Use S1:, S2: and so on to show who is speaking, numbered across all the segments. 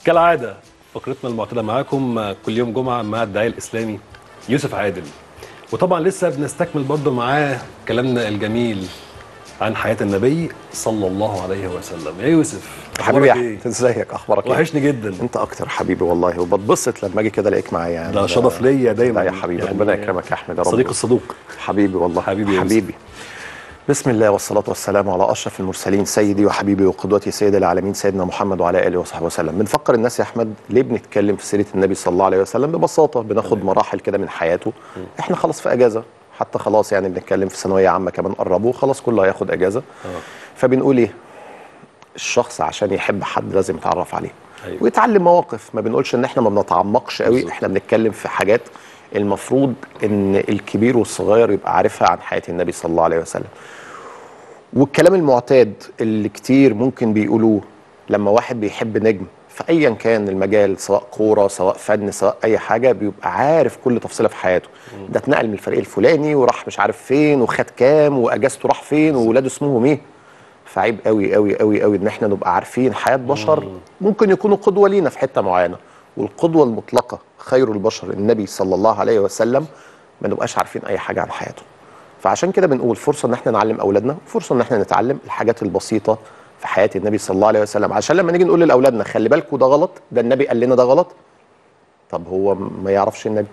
S1: كالعادة فقرتنا المعتادة معاكم كل يوم جمعة مع الداعية الإسلامي يوسف عادل وطبعا لسه بنستكمل برضه معاه كلامنا الجميل عن حياة النبي صلى الله عليه وسلم يا يوسف
S2: حبيبي
S1: أخبارك
S2: يا
S1: إيه؟
S2: احمد ازيك اخبارك ايه
S1: وحشني جدا
S2: انت اكتر حبيبي والله وبتبسط لما اجي كده الاقيك معايا يعني
S1: ده شرف ليا دايما
S2: لا يا حبيبي ربنا يكرمك يا احمد يا رب
S1: صديق الصدوق
S2: حبيبي والله
S1: حبيبي يا يوسف.
S2: حبيبي بسم الله والصلاة والسلام على أشرف المرسلين سيدي وحبيبي وقدوتي سيد العالمين سيدنا محمد وعلى آله وصحبه وسلم بنفكر الناس يا أحمد ليه بنتكلم في سيرة النبي صلى الله عليه وسلم ببساطة بناخد مراحل كده من حياته إحنا خلاص في أجازة حتى خلاص يعني بنتكلم في ثانوية عامة كمان قربوا خلاص كله هياخد أجازة فبنقول إيه الشخص عشان يحب حد لازم يتعرف عليه
S1: أيوة.
S2: ويتعلم مواقف ما بنقولش ان احنا ما بنتعمقش قوي
S1: بالظبط.
S2: احنا بنتكلم في حاجات المفروض ان الكبير والصغير يبقى عارفها عن حياه النبي صلى الله عليه وسلم والكلام المعتاد اللي كتير ممكن بيقولوه لما واحد بيحب نجم في ايا كان المجال سواء كوره سواء فن سواء اي حاجه بيبقى عارف كل تفصيله في حياته ده اتنقل من الفريق الفلاني وراح مش عارف فين وخد كام واجازته راح فين وولاده اسمهم ايه فعيب قوي قوي قوي قوي ان احنا نبقى عارفين حياه بشر ممكن يكونوا قدوه لينا في حته معينه والقدوه المطلقه خير البشر النبي صلى الله عليه وسلم ما نبقاش عارفين اي حاجه عن حياته فعشان كده بنقول فرصه ان احنا نعلم اولادنا فرصه ان احنا نتعلم الحاجات البسيطه في حياه النبي صلى الله عليه وسلم عشان لما نيجي نقول لاولادنا خلي بالكوا ده غلط ده النبي قال لنا ده غلط طب هو ما يعرفش النبي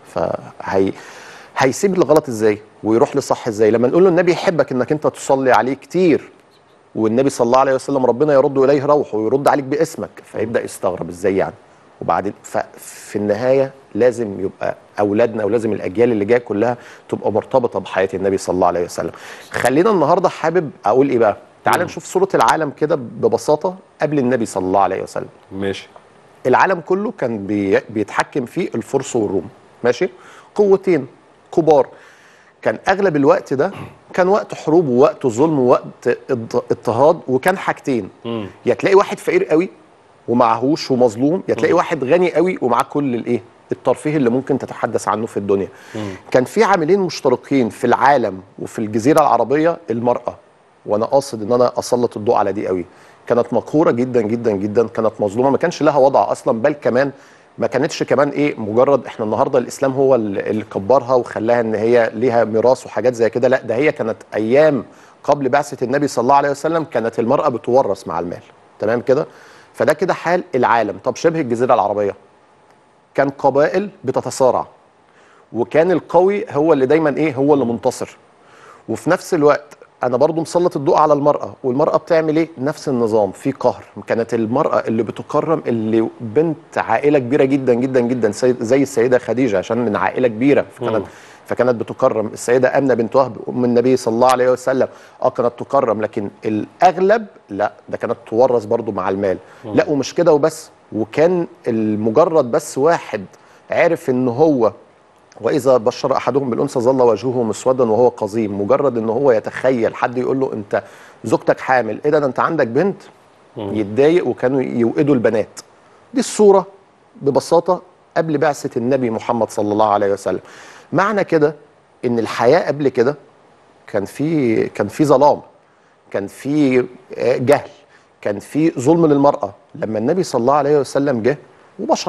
S2: فهي هيسيب الغلط ازاي ويروح للصح ازاي لما نقول له النبي يحبك انك انت تصلي عليه كتير والنبي صلى الله عليه وسلم ربنا يرد اليه روحه ويرد عليك باسمك فيبدا يستغرب ازاي يعني وبعدين ففي النهايه لازم يبقى اولادنا ولازم الاجيال اللي جايه كلها تبقى مرتبطه بحياه النبي صلى الله عليه وسلم خلينا النهارده حابب اقول ايه بقى تعال نشوف صوره العالم كده ببساطه قبل النبي صلى الله عليه وسلم
S1: ماشي
S2: العالم كله كان بي بيتحكم فيه الفرس والروم ماشي قوتين كبار كان اغلب الوقت ده كان وقت حروب ووقت ظلم ووقت اض- اضطهاد وكان حاجتين يا تلاقي واحد فقير قوي ومعهوش ومظلوم يا تلاقي واحد غني قوي ومعاه كل الايه الترفيه اللي ممكن تتحدث عنه في الدنيا كان في عاملين مشتركين في العالم وفي الجزيره العربيه المراه وانا قاصد ان انا اسلط الضوء على دي قوي كانت مقهوره جدا جدا جدا كانت مظلومه ما كانش لها وضع اصلا بل كمان ما كانتش كمان ايه مجرد احنا النهارده الاسلام هو اللي اللي كبرها وخلاها ان هي ليها ميراث وحاجات زي كده لا ده هي كانت ايام قبل بعثه النبي صلى الله عليه وسلم كانت المراه بتورث مع المال تمام كده فده كده حال العالم طب شبه الجزيره العربيه كان قبائل بتتصارع وكان القوي هو اللي دايما ايه هو اللي منتصر وفي نفس الوقت انا برضو مسلط الضوء على المراه والمراه بتعمل ايه نفس النظام في قهر كانت المراه اللي بتكرم اللي بنت عائله كبيره جدا جدا جدا سي- زي السيده خديجه عشان من عائله كبيره فكانت فكانت بتكرم السيده امنه بنت وهب ام النبي صلى الله عليه وسلم اه كانت تكرم لكن الاغلب لا ده كانت تورث برضو مع المال لا ومش كده وبس وكان المجرد بس واحد عرف ان هو واذا بشر احدهم بالانثى ظل وجهه مسودا وهو قزيم مجرد ان هو يتخيل حد يقول له انت زوجتك حامل ايه ده ده انت عندك بنت يتضايق وكانوا يوقدوا البنات دي الصوره ببساطه قبل بعثه النبي محمد صلى الله عليه وسلم معنى كده ان الحياه قبل كده كان في كان في ظلام كان في آه، جهل كان في ظلم للمراه لما النبي صلى الله عليه وسلم جه وبشر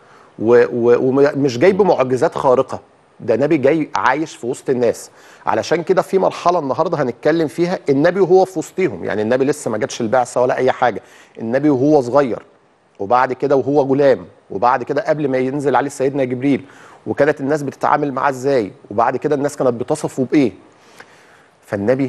S2: و- و- ومش جاي بمعجزات خارقه ده نبي جاي عايش في وسط الناس علشان كده في مرحله النهارده هنتكلم فيها النبي وهو في وسطهم يعني النبي لسه ما جاتش البعثه ولا اي حاجه النبي وهو صغير وبعد كده وهو غلام وبعد كده قبل ما ينزل عليه سيدنا جبريل وكانت الناس بتتعامل معاه ازاي وبعد كده الناس كانت بتصفه بايه فالنبي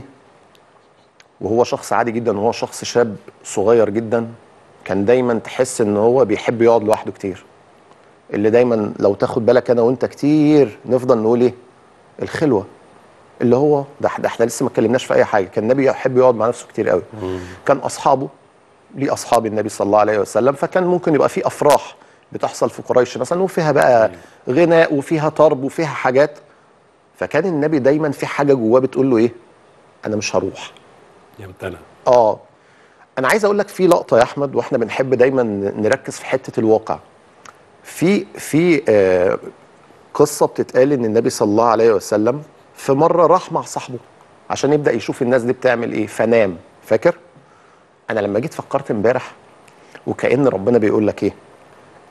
S2: وهو شخص عادي جدا وهو شخص شاب صغير جدا كان دايما تحس ان هو بيحب يقعد لوحده كتير اللي دايما لو تاخد بالك انا وانت كتير نفضل نقول ايه الخلوه اللي هو ده ده احنا لسه ما اتكلمناش في اي حاجه كان النبي يحب يقعد مع نفسه كتير قوي كان اصحابه ليه اصحاب النبي صلى الله عليه وسلم فكان ممكن يبقى في افراح بتحصل في قريش مثلا وفيها بقى غناء وفيها طرب وفيها حاجات فكان النبي دايما في حاجه جواه بتقول له ايه انا مش هروح
S1: يمتنع
S2: اه انا عايز اقول لك في لقطه يا احمد واحنا بنحب دايما نركز في حته الواقع في في آه قصه بتتقال ان النبي صلى الله عليه وسلم في مره راح مع صاحبه عشان يبدا يشوف الناس دي بتعمل ايه فنام فاكر انا لما جيت فكرت امبارح وكأن ربنا بيقول لك ايه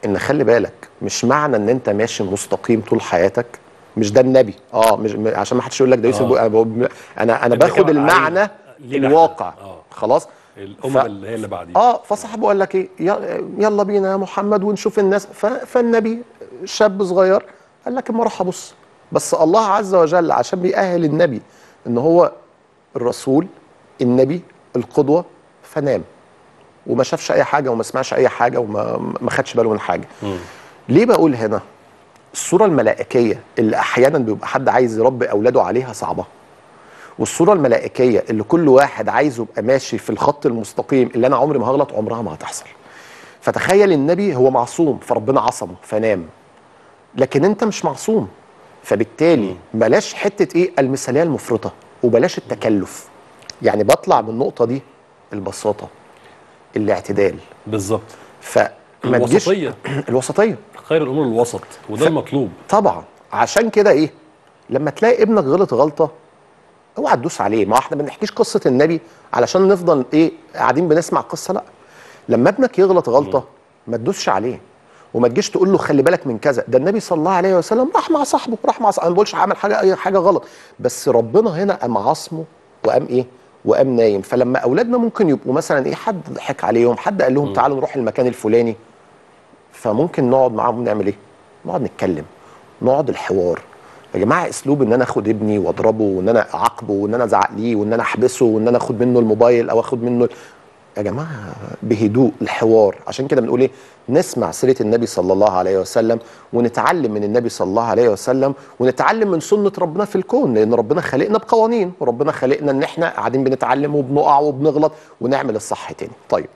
S2: ان خلي بالك مش معنى ان انت ماشي مستقيم طول حياتك مش ده النبي اه مش م- عشان ما حدش يقول لك ده يوسف
S1: آه.
S2: بو- انا بقول- انا انا
S1: ده
S2: باخد
S1: كمان
S2: المعنى
S1: علينا. لينا
S2: الواقع
S1: إحنا. آه.
S2: خلاص
S1: الامم
S2: ف-
S1: اللي هي اللي بعديه
S2: اه فصاحبه قال لك ايه ي- يلا بينا يا محمد ونشوف الناس ف- فالنبي شاب صغير قال لك اما اروح ابص بس الله عز وجل عشان بيأهل النبي ان هو الرسول النبي القدوه فنام وما شافش اي حاجه وما سمعش اي حاجه وما ما خدش باله من حاجه
S1: مم.
S2: ليه بقول هنا الصوره الملائكيه اللي احيانا بيبقى حد عايز يربي اولاده عليها صعبه والصوره الملائكيه اللي كل واحد عايزه يبقى ماشي في الخط المستقيم اللي انا عمري ما هغلط عمرها ما هتحصل فتخيل النبي هو معصوم فربنا عصمه فنام لكن انت مش معصوم فبالتالي بلاش حته ايه المثاليه المفرطه وبلاش التكلف يعني بطلع من النقطه دي البساطه الاعتدال
S1: بالظبط
S2: فما تجيش
S1: الوسطيه
S2: الوسطيه
S1: خير الامور الوسط وده
S2: ف-
S1: المطلوب
S2: طبعا عشان كده ايه لما تلاقي ابنك غلط غلطه اوعى تدوس عليه ما احنا ما بنحكيش قصه النبي علشان نفضل ايه قاعدين بنسمع قصه لا لما ابنك يغلط غلطه ما تدوسش عليه وما تجيش تقول له خلي بالك من كذا ده النبي صلى الله عليه وسلم راح مع صاحبه راح مع صاحبه انا ما بقولش عمل حاجه اي حاجه غلط بس ربنا هنا قام عاصمه وقام ايه وقام نايم فلما اولادنا ممكن يبقوا مثلا ايه حد ضحك عليهم حد قال لهم تعالوا نروح المكان الفلاني فممكن نقعد معاهم نعمل ايه نقعد نتكلم نقعد الحوار يا جماعه اسلوب ان انا اخد ابني واضربه وان انا اعاقبه وان انا ازعق ليه وان انا احبسه وان انا اخد منه الموبايل او اخد منه يا جماعه بهدوء الحوار عشان كده بنقول ايه نسمع سيره النبي صلى الله عليه وسلم ونتعلم من النبي صلى الله عليه وسلم ونتعلم من سنه ربنا في الكون لان ربنا خلقنا بقوانين وربنا خلقنا ان احنا قاعدين بنتعلم وبنقع وبنغلط ونعمل الصح تاني طيب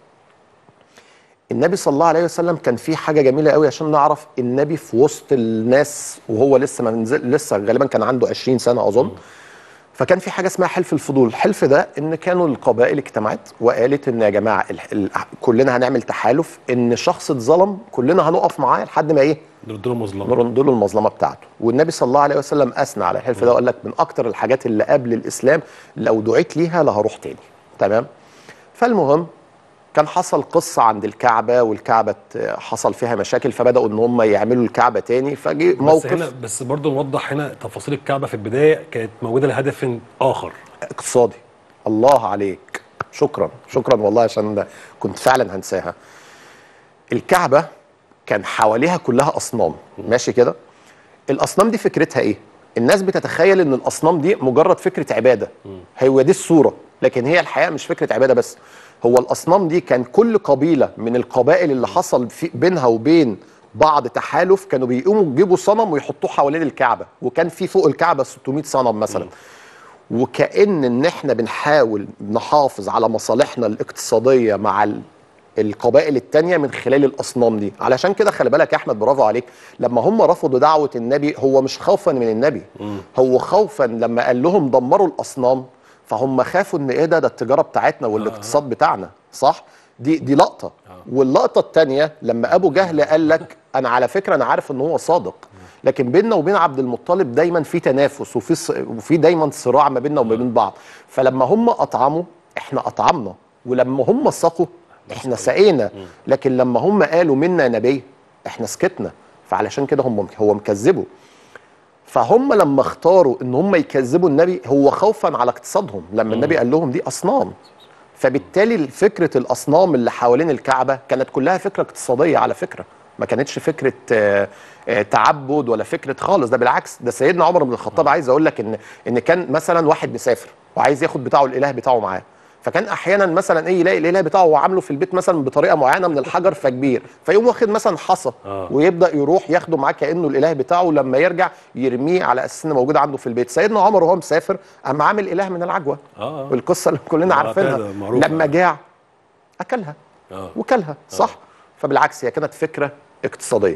S2: النبي صلى الله عليه وسلم كان في حاجه جميله قوي عشان نعرف النبي في وسط الناس وهو لسه ما نزل لسه غالبا كان عنده 20 سنه اظن فكان في حاجه اسمها حلف الفضول الحلف ده ان كانوا القبائل اجتمعت وقالت ان يا جماعه ال... ال... كلنا هنعمل تحالف ان شخص اتظلم كلنا هنقف معاه لحد ما ايه
S1: نرد له مظلمه
S2: نرد له المظلمه بتاعته والنبي صلى الله عليه وسلم اثنى على الحلف ده وقال لك من اكتر الحاجات اللي قبل الاسلام لو دعيت ليها لهروح تاني تمام فالمهم كان حصل قصه عند الكعبه والكعبه ت- حصل فيها مشاكل فبداوا ان هم يعملوا الكعبه تاني فجي
S1: بس
S2: موقف
S1: هنا بس برضه نوضح هنا تفاصيل الكعبه في البدايه كانت موجوده لهدف اخر
S2: اقتصادي الله عليك شكرا شكرا والله عشان ده كنت فعلا هنساها الكعبه كان حواليها كلها اصنام ماشي كده الاصنام دي فكرتها ايه الناس بتتخيل ان الاصنام دي مجرد فكره عباده هو دي الصوره لكن هي الحقيقه مش فكره عباده بس هو الاصنام دي كان كل قبيله من القبائل اللي حصل في بينها وبين بعض تحالف كانوا بيقوموا يجيبوا صنم ويحطوه حوالين الكعبه وكان في فوق الكعبه 600 صنم مثلا وكأن ان احنا بنحاول نحافظ على مصالحنا الاقتصاديه مع ال- القبائل التانية من خلال الاصنام دي علشان كده خلي بالك يا احمد برافو عليك لما هم رفضوا دعوه النبي هو مش خوفا من النبي هو خوفا لما قال لهم دمروا الاصنام فهم خافوا ان ايه ده ده التجاره بتاعتنا والاقتصاد بتاعنا صح دي دي لقطه واللقطه الثانيه لما ابو جهل قال لك انا على فكره انا عارف ان هو صادق لكن بيننا وبين عبد المطلب دايما في تنافس وفي ص- وفي دايما صراع ما بيننا وما بين بعض فلما هم اطعموا احنا اطعمنا ولما هم سقوا احنا سقينا لكن لما هم قالوا منا نبي احنا سكتنا فعلشان كده هم هو مكذبه فهم لما اختاروا ان هم يكذبوا النبي هو خوفا على اقتصادهم لما النبي قال لهم دي اصنام فبالتالي فكره الاصنام اللي حوالين الكعبه كانت كلها فكره اقتصاديه على فكره ما كانتش فكره آه، آه، تعبد ولا فكره خالص ده بالعكس ده سيدنا عمر بن الخطاب عايز اقول لك ان ان كان مثلا واحد مسافر وعايز ياخد بتاعه الاله بتاعه معاه فكان احيانا مثلا ايه يلاقي الاله بتاعه هو عامله في البيت مثلا بطريقه معينه من الحجر فكبير فيقوم واخد مثلا حصى
S1: آه.
S2: ويبدا يروح ياخده معاه كانه الاله بتاعه لما يرجع يرميه على اساس انه موجود عنده في البيت سيدنا عمر وهو مسافر قام عامل اله من العجوه
S1: اه آه.
S2: والقصه اللي كلنا
S1: آه،
S2: عارفينها
S1: كده معروفة.
S2: لما جاع اكلها
S1: اه
S2: وكلها صح فبالعكس هي كانت فكره اقتصاديه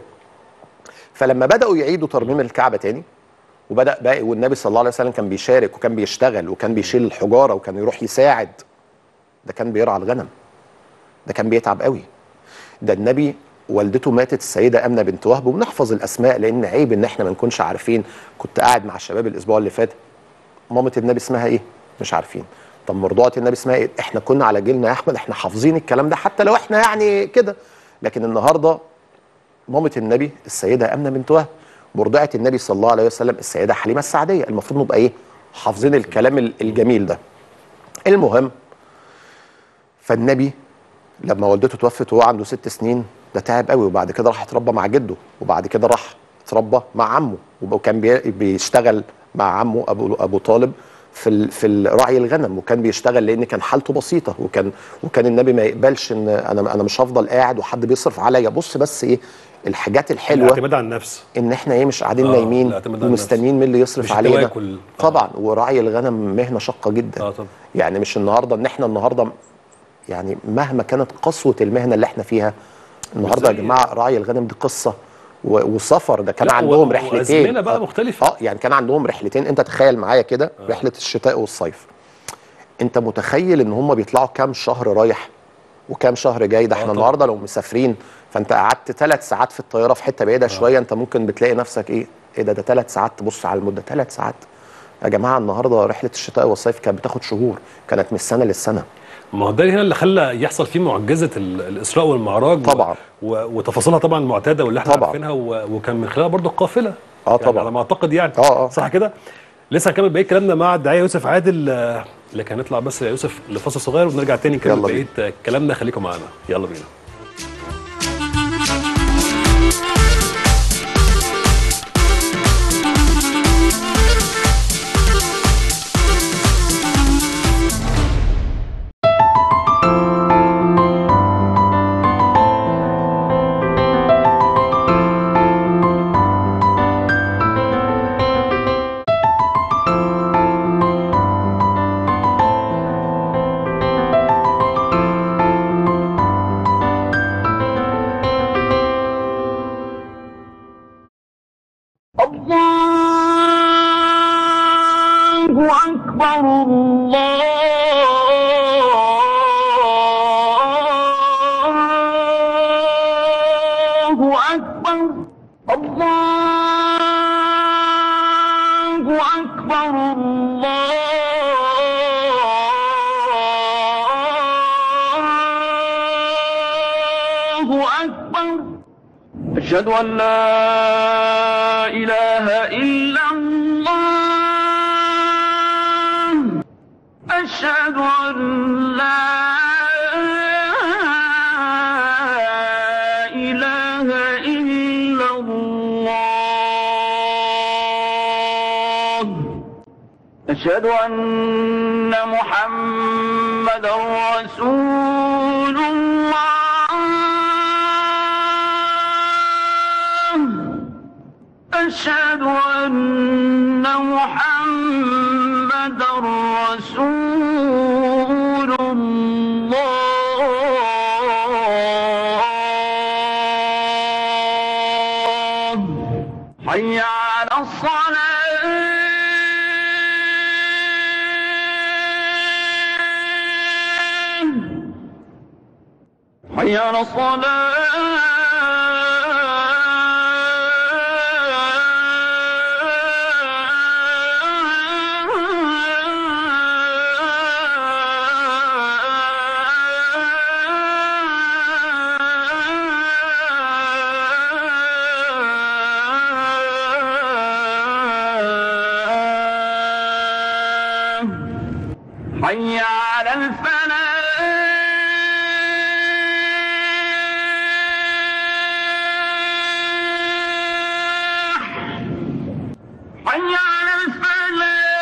S2: فلما بداوا يعيدوا ترميم الكعبه تاني وبدا بقى والنبي صلى الله عليه وسلم كان بيشارك وكان بيشتغل وكان بيشيل الحجاره وكان يروح يساعد ده كان بيرعى الغنم ده كان بيتعب قوي ده النبي والدته ماتت السيده امنه بنت وهب وبنحفظ الاسماء لان عيب ان احنا ما نكونش عارفين كنت قاعد مع الشباب الاسبوع اللي فات مامة النبي اسمها ايه؟ مش عارفين طب مرضعة النبي اسمها ايه؟ احنا كنا على جيلنا يا احمد احنا حافظين الكلام ده حتى لو احنا يعني كده لكن النهارده مامة النبي السيدة آمنة بنت وهب مرضعة النبي صلى الله عليه وسلم السيدة حليمة السعدية المفروض نبقى إيه حافظين الكلام ال- الجميل ده المهم فالنبي لما والدته توفت وهو عنده ست سنين ده تعب قوي وبعد كده راح اتربى مع جده وبعد كده راح اتربى مع عمه وكان بي- بيشتغل مع عمه ابو ابو طالب في ال- في ال- رعي الغنم وكان بيشتغل لان كان حالته بسيطه وكان وكان النبي ما يقبلش ان انا انا مش هفضل قاعد وحد بيصرف عليا بص بس ايه الحاجات الحلوه
S1: الاعتماد على النفس
S2: ان احنا ايه مش قاعدين
S1: آه،
S2: نايمين
S1: الاعتماد على
S2: ومستنيين مين اللي يصرف
S1: مش
S2: علينا
S1: التواكل. آه.
S2: طبعا ورعي الغنم مهنه شاقه جدا
S1: اه طبعا
S2: يعني مش النهارده ان احنا النهارده يعني مهما كانت قسوه المهنه اللي احنا فيها النهارده يا
S1: زي-
S2: جماعه راعي الغنم دي قصه و- وسفر ده كان
S1: لا،
S2: عندهم
S1: و-
S2: رحلتين
S1: وأزمنة بقى
S2: آه.
S1: مختلفة.
S2: اه يعني كان عندهم رحلتين انت تخيل معايا كده رحله الشتاء والصيف انت متخيل ان هم بيطلعوا كام شهر رايح وكام شهر جاي ده احنا
S1: طبعا.
S2: النهارده لو مسافرين فانت قعدت ثلاث ساعات في الطياره في حته بعيده شويه انت ممكن بتلاقي نفسك ايه ايه ده ده ثلاث ساعات تبص على المده ثلاث ساعات يا جماعه النهارده رحله الشتاء والصيف كانت بتاخد شهور كانت من السنه للسنه
S1: ما هو ده هنا اللي خلى يحصل فيه معجزه ال- الاسراء والمعراج و-
S2: طبعا.
S1: و... وتفاصيلها طبعا المعتاده واللي احنا
S2: طبعا.
S1: عارفينها و... وكان من خلالها برضو القافله
S2: آه
S1: يعني
S2: طبعا.
S1: على ما اعتقد يعني
S2: آه، آه.
S1: صح كده لسه هنكمل بقيه كلامنا مع الداعيه يوسف عادل آه، لكن هنطلع بس يا يوسف لفاصل صغير ونرجع تاني نكمل
S2: يلا
S1: بقيه آه، كلامنا خليكم معانا يلا بينا
S3: الله أكبر الله أكبر الله أكبر الله أكبر أشهد أن لا إله إلا الله أشهد أن لا إله إلا الله أشهد أن محمد رسول الله أشهد أن محمد رسول الله حي على الصلاة حي على الصلاة حي على الفلاح حي على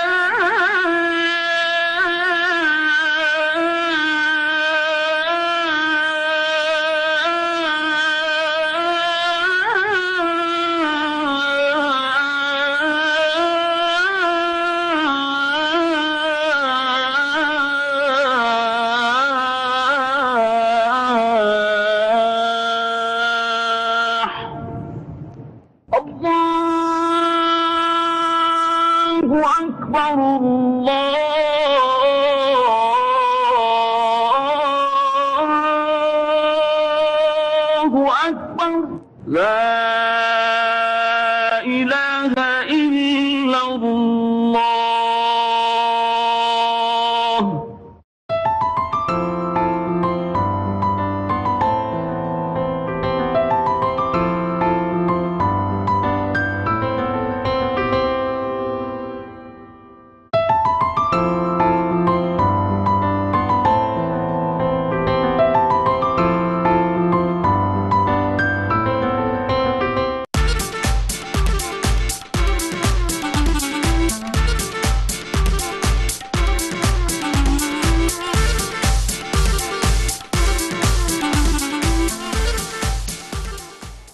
S3: الفلاح الله أكبر الله أكبر لا إله إلا الله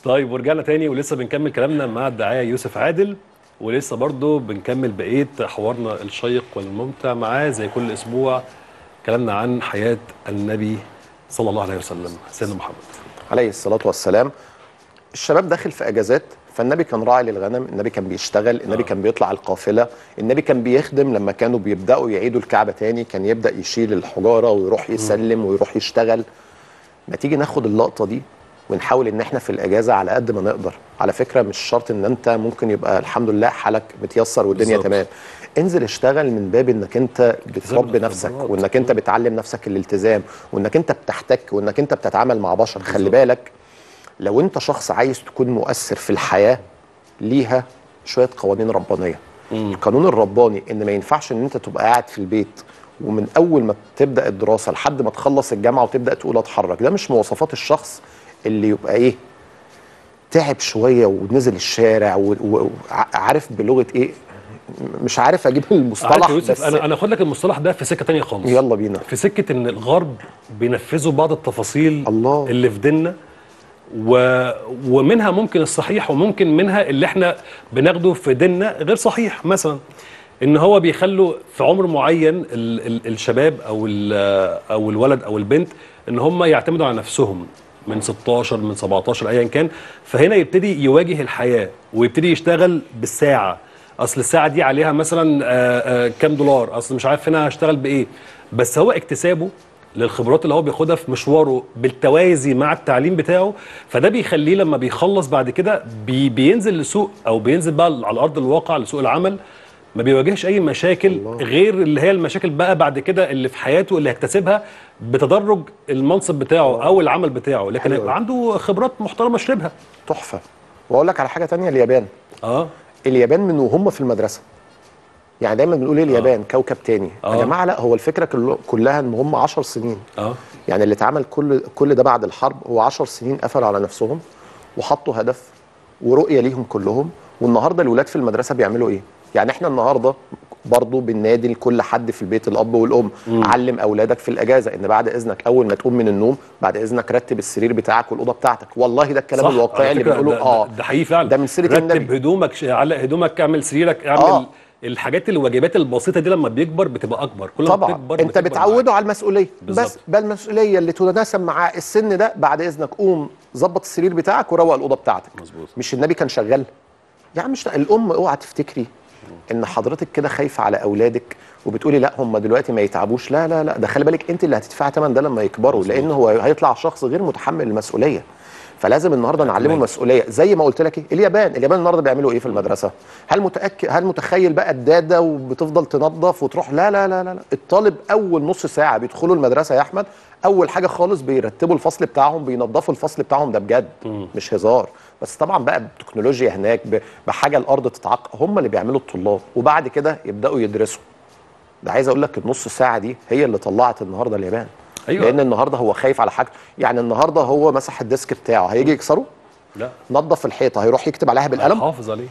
S1: طيب ورجعنا تاني ولسه بنكمل كلامنا مع الداعيه يوسف عادل ولسه برضه بنكمل بقيه حوارنا الشيق والممتع معاه زي كل اسبوع كلامنا عن حياه النبي صلى الله عليه وسلم سيدنا محمد
S2: عليه الصلاة والسلام الشباب داخل في اجازات فالنبي كان راعي للغنم النبي كان بيشتغل النبي
S1: آه.
S2: كان بيطلع القافله النبي كان بيخدم لما كانوا بيبداوا يعيدوا الكعبه تاني كان يبدا يشيل الحجاره ويروح يسلم ويروح يشتغل ما تيجي ناخد اللقطه دي ونحاول ان احنا في الاجازه على قد ما نقدر على فكره مش شرط ان انت ممكن يبقى الحمد لله حالك متيسر والدنيا
S1: بالظبط.
S2: تمام انزل اشتغل من باب انك انت بتربي نفسك
S1: الخبرات.
S2: وانك انت بتعلم نفسك الالتزام وانك انت بتحتك وانك انت بتتعامل مع بشر خلي بالك لو انت شخص عايز تكون مؤثر في الحياه ليها شويه قوانين ربانيه القانون الرباني ان ما ينفعش ان انت تبقى قاعد في البيت ومن اول ما تبدا الدراسه لحد ما تخلص الجامعه وتبدا تقول اتحرك ده مش مواصفات الشخص اللي يبقى ايه تعب شويه ونزل الشارع وعارف بلغه ايه مش عارف اجيب المصطلح
S1: عارف يا يوسف
S2: بس
S1: انا انا اخد لك المصطلح ده في سكه تانية خالص
S2: يلا بينا
S1: في سكه ان الغرب بينفذوا بعض التفاصيل
S2: الله.
S1: اللي في ديننا و... ومنها ممكن الصحيح وممكن منها اللي احنا بناخده في ديننا غير صحيح مثلا ان هو بيخلوا في عمر معين ال... ال... الشباب او ال... او الولد او البنت ان هم يعتمدوا على نفسهم من 16 من 17 ايا كان فهنا يبتدي يواجه الحياه ويبتدي يشتغل بالساعه اصل الساعه دي عليها مثلا آه، آه، كام دولار اصل مش عارف هنا هشتغل بايه بس هو اكتسابه للخبرات اللي هو بياخدها في مشواره بالتوازي مع التعليم بتاعه فده بيخليه لما بيخلص بعد كده بي بينزل لسوق او بينزل بقى على ارض الواقع لسوق العمل ما بيواجهش اي مشاكل الله. غير اللي هي المشاكل بقى بعد كده اللي في حياته اللي هيكتسبها بتدرج المنصب بتاعه او العمل بتاعه لكن
S2: حلو
S1: هيبقى
S2: أوي.
S1: عنده خبرات محترمه شربها
S2: تحفه واقول لك على حاجه تانية اليابان
S1: اه
S2: اليابان من وهم في المدرسه يعني دايما بنقول ايه اليابان كوكب تاني
S1: آه.
S2: يا جماعه لا هو الفكره كله- كلها ان هم 10 سنين
S1: اه
S2: يعني اللي اتعمل كل كل ده بعد الحرب هو 10 سنين قفلوا على نفسهم وحطوا هدف ورؤيه ليهم كلهم والنهارده الولاد في المدرسه بيعملوا ايه؟ يعني احنا النهارده برضه بننادي لكل حد في البيت الاب والام علم اولادك في الاجازه ان بعد اذنك اول ما تقوم من النوم بعد اذنك رتب السرير بتاعك والاوضه بتاعتك والله ده الكلام
S1: صح،
S2: الواقعي
S1: على
S2: اللي
S1: فكرة
S2: بنقوله
S1: ده,
S2: اه
S1: ده, ده حقيقي فعلا
S2: ده من سيره
S1: رتب
S2: النبي
S1: هدومك ش- علق هدومك اعمل سريرك اعمل
S2: آه.
S1: آه. الحاجات الواجبات البسيطه دي لما بيكبر بتبقى اكبر كل ما
S2: طبعا
S1: بتكبر
S2: انت
S1: بتكبر
S2: بتعوده على المسؤوليه
S1: بالظبط.
S2: بس بقى المسؤوليه اللي تتناسب مع السن ده بعد اذنك قوم ظبط السرير بتاعك وروق الاوضه بتاعتك
S1: مظبوط.
S2: مش النبي كان شغال يا عم مش الام اوعى تفتكري ان حضرتك كده خايفه على اولادك وبتقولي لا هم دلوقتي ما يتعبوش لا لا لا ده خلي بالك انت اللي هتدفعي ثمن ده لما يكبروا لان هو هيطلع شخص غير متحمل المسؤوليه فلازم النهارده نعلمه
S1: تمام.
S2: المسؤوليه زي ما قلت لك ايه اليابان اليابان النهارده بيعملوا ايه في المدرسه هل متاكد هل متخيل بقى الداده وبتفضل تنظف وتروح لا لا لا لا لا. الطالب اول نص ساعه بيدخلوا المدرسه يا احمد اول حاجه خالص بيرتبوا الفصل بتاعهم بينظفوا الفصل بتاعهم ده بجد مش هزار بس طبعا بقى بتكنولوجيا هناك ب- بحاجه الارض تتعق هم اللي بيعملوا الطلاب وبعد كده يبداوا يدرسوا ده عايز اقول لك النص ساعه دي هي اللي طلعت النهارده اليابان
S1: أيوة.
S2: لان النهارده هو خايف على حاجته يعني النهارده هو مسح الديسك بتاعه هيجي يكسره
S1: لا
S2: نظف الحيطه هيروح يكتب عليها بالقلم
S1: حافظ عليه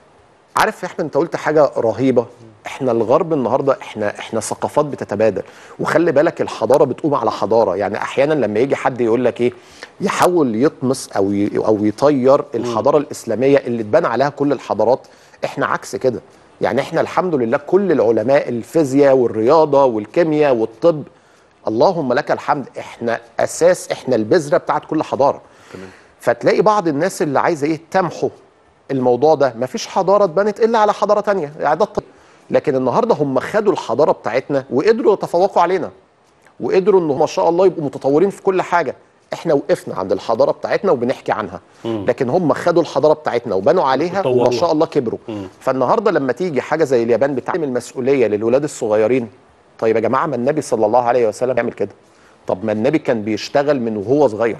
S2: عارف يا احمد انت قلت حاجه رهيبه احنا الغرب النهارده احنا احنا ثقافات بتتبادل وخلي بالك الحضاره بتقوم على حضاره يعني احيانا لما يجي حد يقول لك ايه يحاول يطمس او ي... او يطير الحضاره الاسلاميه اللي اتبنى عليها كل الحضارات احنا عكس كده يعني احنا الحمد لله كل العلماء الفيزياء والرياضه والكيمياء والطب اللهم لك الحمد احنا اساس احنا البذره بتاعت كل حضاره
S1: تمام.
S2: فتلاقي بعض الناس اللي عايزه ايه تمحو الموضوع ده مفيش حضاره اتبنت الا على حضاره تانية يعني ده الطب لكن النهارده هم خدوا الحضاره بتاعتنا وقدروا يتفوقوا علينا وقدروا ان هم ما شاء الله يبقوا متطورين في كل حاجه احنا وقفنا عند الحضاره بتاعتنا وبنحكي عنها لكن هم خدوا الحضاره بتاعتنا وبنوا عليها وما
S1: وطوروها.
S2: شاء الله كبروا فالنهارده لما تيجي حاجه زي اليابان بتعلم المسؤوليه للولاد الصغيرين طيب يا جماعه ما النبي صلى الله عليه وسلم يعمل كده طب ما النبي كان بيشتغل من وهو صغير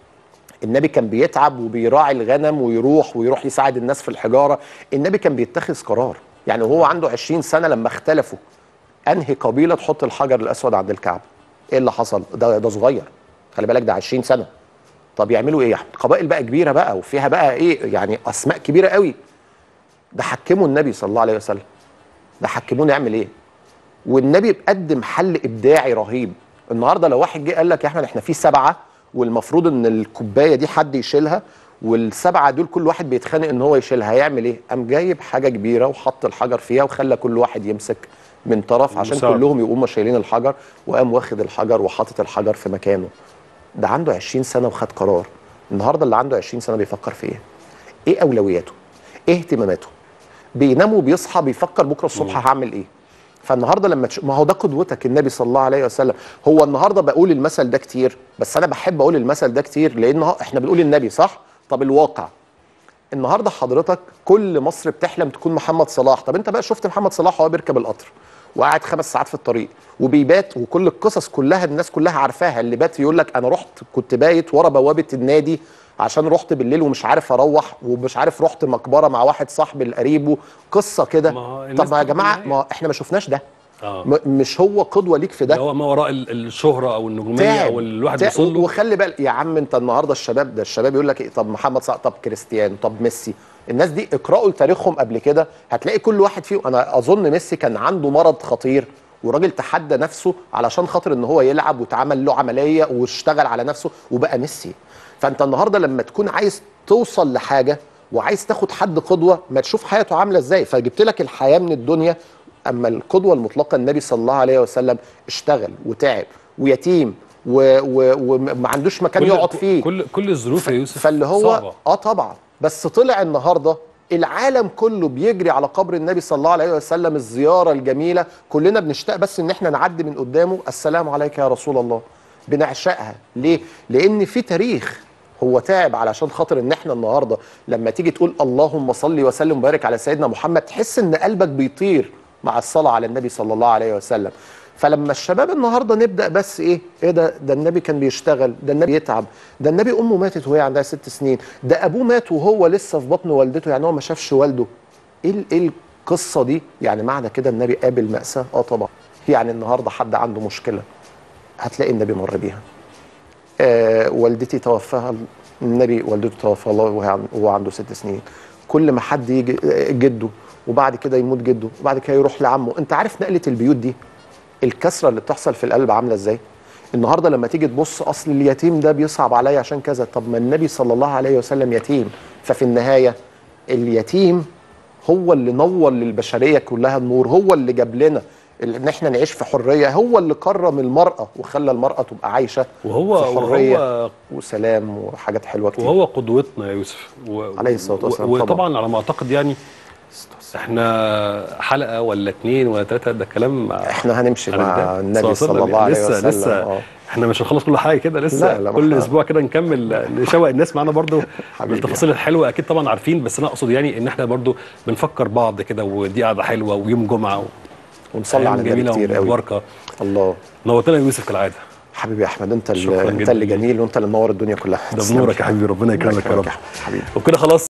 S2: النبي كان بيتعب وبيراعي الغنم ويروح ويروح يساعد الناس في الحجاره النبي كان بيتخذ قرار يعني وهو عنده 20 سنه لما اختلفوا انهي قبيله تحط الحجر الاسود عند الكعبه ايه اللي حصل ده ده صغير خلي بالك ده 20 سنه طب يعملوا ايه يا احمد قبائل بقى كبيره بقى وفيها بقى ايه يعني اسماء كبيره قوي ده حكموا النبي صلى الله عليه وسلم ده حكموه نعمل ايه والنبي بقدم حل ابداعي رهيب النهارده لو واحد جه قال لك يا احمد احنا في سبعه والمفروض ان الكوبايه دي حد يشيلها والسبعه دول كل واحد بيتخانق ان هو يشيلها هيعمل ايه قام جايب حاجه كبيره وحط الحجر فيها وخلى كل واحد يمسك من طرف عشان
S1: مساعد.
S2: كلهم يقوموا شايلين الحجر وقام واخد الحجر وحاطط الحجر في مكانه ده عنده 20 سنه وخد قرار النهارده اللي عنده 20 سنه بيفكر في ايه ايه اولوياته ايه اهتماماته بينام وبيصحى بيفكر بكره الصبح هعمل ايه فالنهارده لما تش... ما هو ده قدوتك النبي صلى الله عليه وسلم هو النهارده بقول المثل ده كتير بس انا بحب اقول المثل ده كتير لان هو- احنا بنقول النبي صح طب الواقع النهارده حضرتك كل مصر بتحلم تكون محمد صلاح طب انت بقى شفت محمد صلاح وهو بيركب القطر وقاعد خمس ساعات في الطريق وبيبات وكل القصص كلها الناس كلها عارفاها اللي بات يقول لك انا رحت كنت بايت ورا بوابه النادي عشان رحت بالليل ومش عارف اروح ومش عارف رحت مقبره مع واحد صاحبي لقريبه قصه كده
S1: ما هو الناس
S2: طب ما يا
S1: بتاخد
S2: جماعه
S1: بالنهاية.
S2: ما احنا ما شفناش ده
S1: اه
S2: م- مش هو قدوه ليك في ده
S1: اللي هو ما وراء ال- الشهره او النجوميه او الواحد
S2: تعب.
S1: بيوصل له
S2: وخلي بالك يا عم انت النهارده الشباب ده الشباب يقول لك ايه طب محمد صلاح طب كريستيانو طب ميسي الناس دي اقراوا لتاريخهم قبل كده هتلاقي كل واحد فيهم انا اظن ميسي كان عنده مرض خطير وراجل تحدى نفسه علشان خاطر ان هو يلعب واتعمل له عمليه واشتغل على نفسه وبقى ميسي فانت النهارده لما تكون عايز توصل لحاجه وعايز تاخد حد قدوه ما تشوف حياته عامله ازاي فجبت لك الحياه من الدنيا اما القدوه المطلقه النبي صلى الله عليه وسلم اشتغل وتعب ويتيم و- و- وما عندوش مكان
S1: كل-
S2: يقعد فيه
S1: كل كل الظروف يا يوسف
S2: فاللي هو
S1: صعبة.
S2: اه طبعا بس طلع النهارده العالم كله بيجري على قبر النبي صلى الله عليه وسلم الزياره الجميله كلنا بنشتاق بس ان احنا نعدي من قدامه السلام عليك يا رسول الله بنعشقها ليه لان في تاريخ هو تعب علشان خاطر ان احنا النهارده لما تيجي تقول اللهم صل وسلم وبارك على سيدنا محمد تحس ان قلبك بيطير مع الصلاه على النبي صلى الله عليه وسلم فلما الشباب النهارده نبدا بس ايه ايه ده ده النبي كان بيشتغل ده النبي يتعب ده النبي امه ماتت وهي عندها ست سنين ده ابوه مات وهو لسه في بطن والدته يعني هو ما شافش والده ايه ال- ايه القصه دي يعني معنى كده النبي قابل ماساه اه طبعا يعني النهارده حد عنده مشكله هتلاقي النبي مر بيها آه والدتي توفاها النبي والدته توفى الله وهي عن- وهو عنده ست سنين كل ما حد يجي آه، جده وبعد كده يموت جده وبعد كده يروح لعمه انت عارف نقله البيوت دي الكسره اللي بتحصل في القلب عامله ازاي النهارده لما تيجي تبص اصل اليتيم ده بيصعب عليا عشان كذا طب ما النبي صلى الله عليه وسلم يتيم ففي النهايه اليتيم هو اللي نور للبشريه كلها النور هو اللي جاب لنا ال- ان احنا نعيش في حريه هو اللي كرم المراه وخلى المراه تبقى عايشه
S1: وهو
S2: في حريه
S1: وهو
S2: وسلام وحاجات حلوه كتير
S1: وهو قدوتنا يا يوسف و...
S2: عليه الصلاة والسلام
S1: و...
S2: طبعاً.
S1: وطبعا على ما اعتقد يعني احنا حلقه ولا اتنين ولا تلاته ده كلام
S2: احنا هنمشي مع
S1: هنبدأ.
S2: النبي صلى الله عليه
S1: لسه
S2: وسلم
S1: لسه
S2: آه.
S1: احنا مش هنخلص كل حاجه كده لسه
S2: لا، لا، ما
S1: كل
S2: احنا-
S1: اسبوع كده نكمل نشوق الناس معانا برضو
S2: حبيبي.
S1: بالتفاصيل الحلوه اكيد طبعا عارفين بس انا اقصد يعني ان احنا برضو بنفكر بعض كده ودي قعده حلوه ويوم جمعه
S2: ونصلي على النبي
S1: جميله
S2: كتير قوي
S1: ومباركه
S2: الله
S1: نورتنا يا يوسف كالعاده
S2: حبيبي يا احمد انت
S1: شكراً
S2: اللي انت
S1: جداً
S2: اللي
S1: ليك.
S2: جميل وانت اللي منور الدنيا كلها
S1: ده بنورك يا حبيبي ربنا يكرمك يا رب
S2: حبيبي
S1: وبكده خلاص